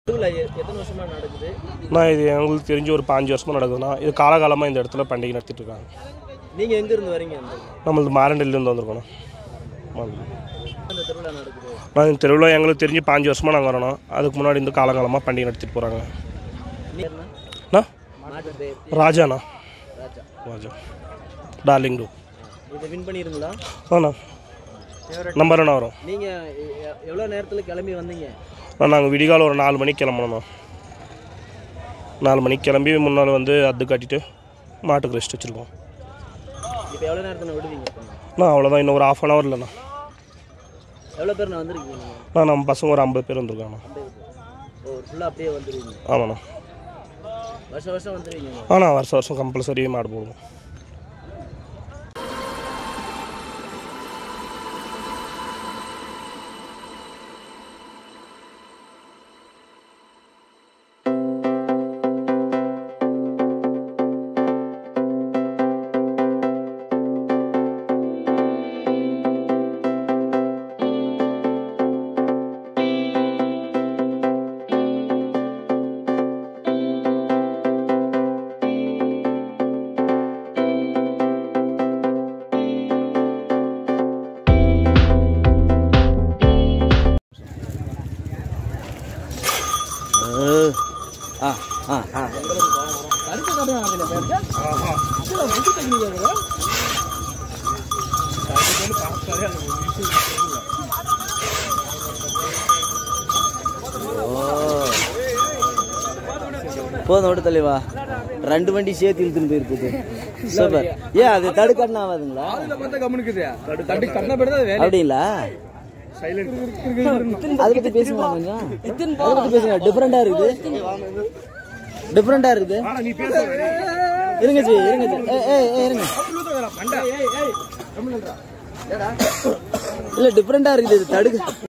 திருவிழா எ- எத்தனை வருஷமா நடக்குது நான் இது எங்களுக்கு தெரிஞ்சு ஒரு பாஞ்சு வருஷமாக நடக்குதுண்ணா இது காலகாலமாக இந்த இடத்துல பண்டிகை நடத்திட்டு இருக்காங்க நீங்க எங்க இருந்து வரீங்க அந்த நம்மளது மாரண்டல்லேருந்து வந்திருக்கோண்ணா ஆமாம். அந்த திருவிழா நடக்குது நான் இந்த திருவிழா எங்களுக்கு தெரிஞ்சு பாஞ்சு வருஷமாக நாங்கள் வரணும் அதுக்கு முன்னாடி இந்த காலகாலமாக பண்டிகை நடத்திட்டு போகிறாங்க நீ என்ன? அண்ணா மாட்டு பேர் ராஜாண்ணா ராஜா ராஜா டார்லிங் டூ இதை வின் பண்ணிருங்களா ஆண்ணா நம்பர் என்ன வரும் நீங்க எ- எ- எவ்வளவு நேரத்துல கிளம்பி வந்தீங்க அண்ணா நாங்கள் விடிகாலம் ஒரு நாலு மணிக்கு கிளம்பணும்ண்ணா நாலு மணிக்கு கிளம்பி முன்னால் வந்து அத்து கட்டிட்டு மாட்டுக்கு ரெஸ்ட் வச்சுருக்கோம் இப்போ எவ்வளவு நேரத்துல விடுவீங்க இப்போ? அண்ணா அவ்வளோதான் இன்னும் ஒரு ஆஃப் அன் ஹவர்லண்ணா எவ்வளவு பேர் நான் வந்திருக்கீங்க நீங்க அண்ணா நம்ம பசங்க ஒரு ஐம்பது பேர் வந்திருக்காங்கண்ணா ஐம்பது பேர். ஓ ஃபுல்லா அப்படியே வந்துருவீங்க ஆமாண்ணா வருஷம் வருஷம் வந்துருவீங்க ஆண்ணா வருஷம் வருஷம் கம்பல்சரி மாடு போடுவோம் ஆ ஆ ஆ போதும் விட தலைவா ரெண்டு வண்டி சேர்த்து இழுத்துன்னு போயிருக்குது சூப்பர் ஏன் அது தடுக்கண்ணா ஆகாதுங்களா அப்படிங்களா அதை பத்தி பேசுங்க கொஞ்சம் அதை பத்தி பேசுங்க டிஃப்ரெண்டா இருக்குது டிஃப்ரெண்டா இருக்குது இருங்க ஜி இருங்க ஜி ஏய், ஏய், ஏய், இருங்க இல்ல டிஃப்ரெண்டா இருக்குது இது தடுக்க